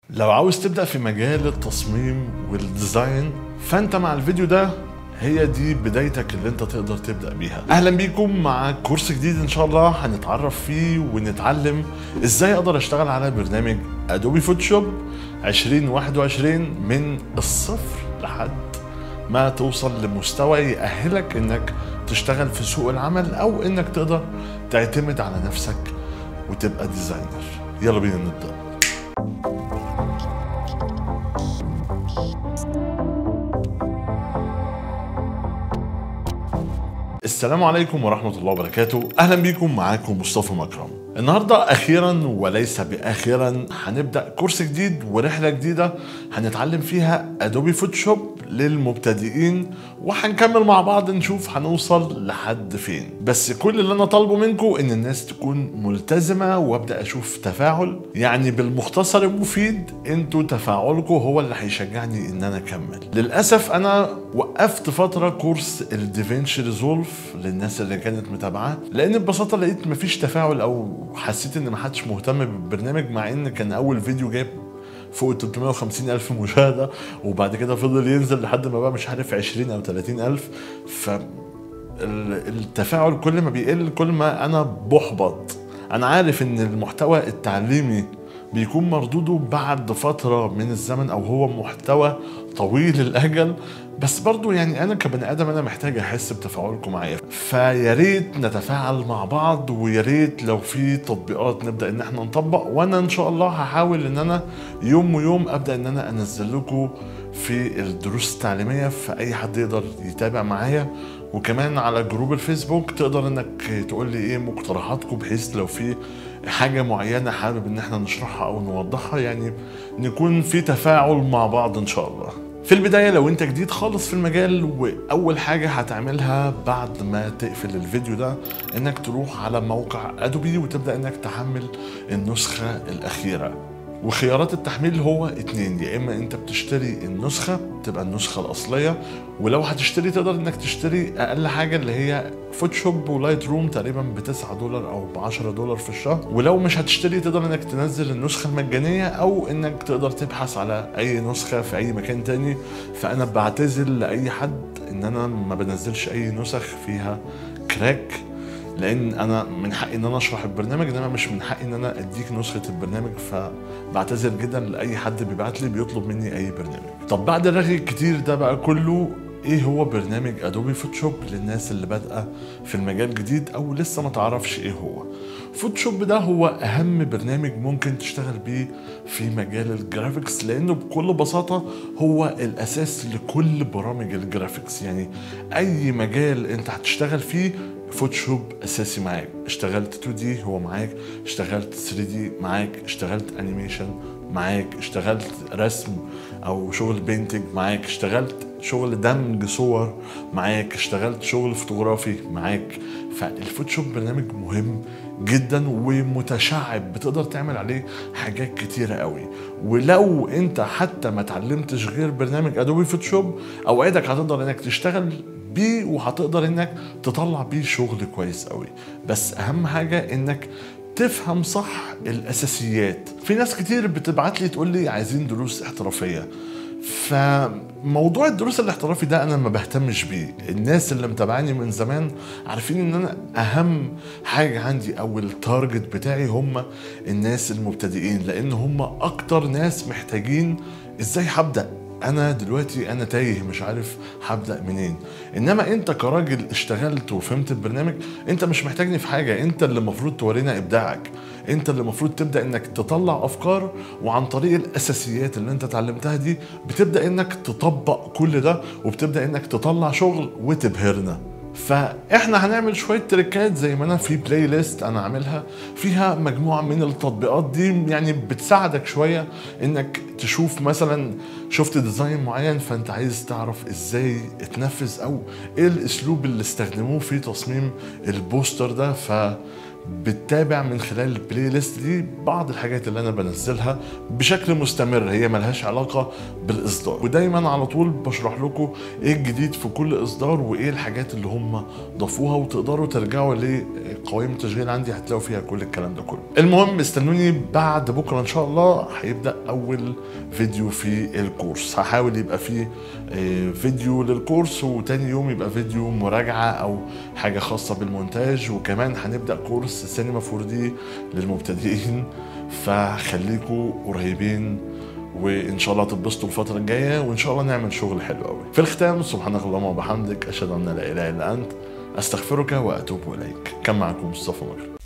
لو عاوز تبدأ في مجال التصميم والديزاين فانت مع الفيديو ده هي دي بدايتك اللي انت تقدر تبدأ بيها اهلا بيكم مع كورس جديد ان شاء الله هنتعرف فيه ونتعلم ازاي اقدر اشتغل على برنامج ادوبي فوتوشوب 2021 من الصفر لحد ما توصل لمستوى يأهلك انك تشتغل في سوق العمل او انك تقدر تعتمد على نفسك وتبقى ديزاينر يلا بينا نبدأ السلام عليكم ورحمة الله وبركاته أهلا بيكم معاكم مصطفى مكرم النهاردة أخيرا وليس بأخيرا هنبدأ كورس جديد ورحلة جديدة هنتعلم فيها أدوبي فوتوشوب للمبتدئين وهنكمل مع بعض نشوف هنوصل لحد فين بس كل اللي أنا طالبه منكم إن الناس تكون ملتزمة وأبدأ أشوف تفاعل يعني بالمختصر المفيد انتوا تفاعلكم هو اللي هيشجعني إن أنا أكمل للأسف أنا وقفت فترة كورس الديفينشي ريزولف للناس اللي كانت متابعاه لان ببساطه لقيت مفيش تفاعل او حسيت ان محدش مهتم بالبرنامج مع ان كان اول فيديو جايب فوق ال 350 ألف مشاهدة وبعد كده فضل ينزل لحد ما بقى مش عارف 20 أو 30 ألف ف التفاعل كل ما بيقل كل ما أنا بحبط أنا عارف إن المحتوى التعليمي بيكون مردوده بعد فترة من الزمن أو هو محتوى طويل الأجل بس برضو يعني انا كبني ادم انا محتاج احس بتفاعلكم معايا فيا ريت نتفاعل مع بعض ويا ريت لو في تطبيقات نبدا ان احنا نطبق وانا ان شاء الله هحاول ان انا يوم ويوم ابدا ان انا انزل لكم في الدروس التعليميه فاي حد يقدر يتابع معايا وكمان على جروب الفيسبوك تقدر انك تقول لي ايه مقترحاتكم بحيث لو في حاجه معينه حابب ان احنا نشرحها او نوضحها يعني نكون في تفاعل مع بعض ان شاء الله في البداية لو انت جديد خالص في المجال واول حاجة هتعملها بعد ما تقفل الفيديو ده انك تروح على موقع ادوبي وتبدأ انك تحمل النسخة الاخيرة وخيارات التحميل هو اتنين يا اما انت بتشتري النسخه تبقى النسخه الاصليه ولو هتشتري تقدر انك تشتري اقل حاجه اللي هي فوتوشوب ولايت روم تقريبا ب 9 دولار او ب 10 دولار في الشهر ولو مش هتشتري تقدر انك تنزل النسخه المجانيه او انك تقدر تبحث على اي نسخه في اي مكان تاني فانا بعتذر لاي حد ان انا ما بنزلش اي نسخ فيها كراك لان انا من حقي ان انا اشرح البرنامج انما مش من حقي ان انا اديك نسخه البرنامج فبعتذر جدا لاي حد بيبعت لي بيطلب مني اي برنامج طب بعد الرغي الكتير ده بقى كله ايه هو برنامج ادوبي فوتوشوب للناس اللي بادئه في المجال جديد او لسه ما تعرفش ايه هو فوتوشوب ده هو اهم برنامج ممكن تشتغل بيه في مجال الجرافيكس لانه بكل بساطه هو الاساس لكل برامج الجرافيكس يعني اي مجال انت هتشتغل فيه فوتوشوب اساسي معاك اشتغلت 2 دي هو معاك اشتغلت 3 دي معاك اشتغلت انيميشن معاك اشتغلت رسم او شغل بينتج معاك اشتغلت شغل دمج صور معاك اشتغلت شغل فوتوغرافي معاك فالفوتوشوب برنامج مهم جدا ومتشعب بتقدر تعمل عليه حاجات كتيرة قوي ولو انت حتى ما اتعلمتش غير برنامج ادوبي فوتوشوب اوعدك هتقدر انك تشتغل بيه وهتقدر انك تطلع بيه شغل كويس قوي بس اهم حاجة انك تفهم صح الاساسيات في ناس كتير بتبعت لي تقول لي عايزين دروس احترافيه فموضوع الدروس الاحترافي ده انا ما بهتمش بيه الناس اللي متابعاني من زمان عارفين ان انا اهم حاجه عندي او التارجت بتاعي هم الناس المبتدئين لان هم اكتر ناس محتاجين ازاي هبدا انا دلوقتي انا تايه مش عارف هبدا منين انما انت كراجل اشتغلت وفهمت البرنامج انت مش محتاجني في حاجه انت اللي المفروض تورينا ابداعك انت اللي المفروض تبدا انك تطلع افكار وعن طريق الاساسيات اللي انت اتعلمتها دي بتبدا انك تطبق كل ده وبتبدا انك تطلع شغل وتبهرنا فاحنا هنعمل شويه تريكات زي ما انا في بلاي ليست انا عاملها فيها مجموعه من التطبيقات دي يعني بتساعدك شويه انك تشوف مثلا شفت ديزاين معين فانت عايز تعرف ازاي اتنفذ او ايه الاسلوب اللي استخدموه في تصميم البوستر ده ف بتتابع من خلال البلاي ليست دي بعض الحاجات اللي انا بنزلها بشكل مستمر هي ملهاش علاقه بالاصدار ودايما على طول بشرح لكم ايه الجديد في كل اصدار وايه الحاجات اللي هم ضافوها وتقدروا ترجعوا لقوائم التشغيل عندي هتلاقوا فيها كل الكلام ده كله المهم استنوني بعد بكره ان شاء الله هيبدا اول فيديو في الكورس هحاول يبقى فيه آه، فيديو للكورس وتاني يوم يبقى فيديو مراجعه او حاجه خاصه بالمونتاج وكمان هنبدا كورس سينما 4 دي للمبتدئين فخليكم قريبين وان شاء الله تتبسطوا الفتره الجايه وان شاء الله نعمل شغل حلو قوي في الختام سبحانك اللهم وبحمدك اشهد ان لا اله الا انت استغفرك واتوب اليك كان معكم مصطفى مكرم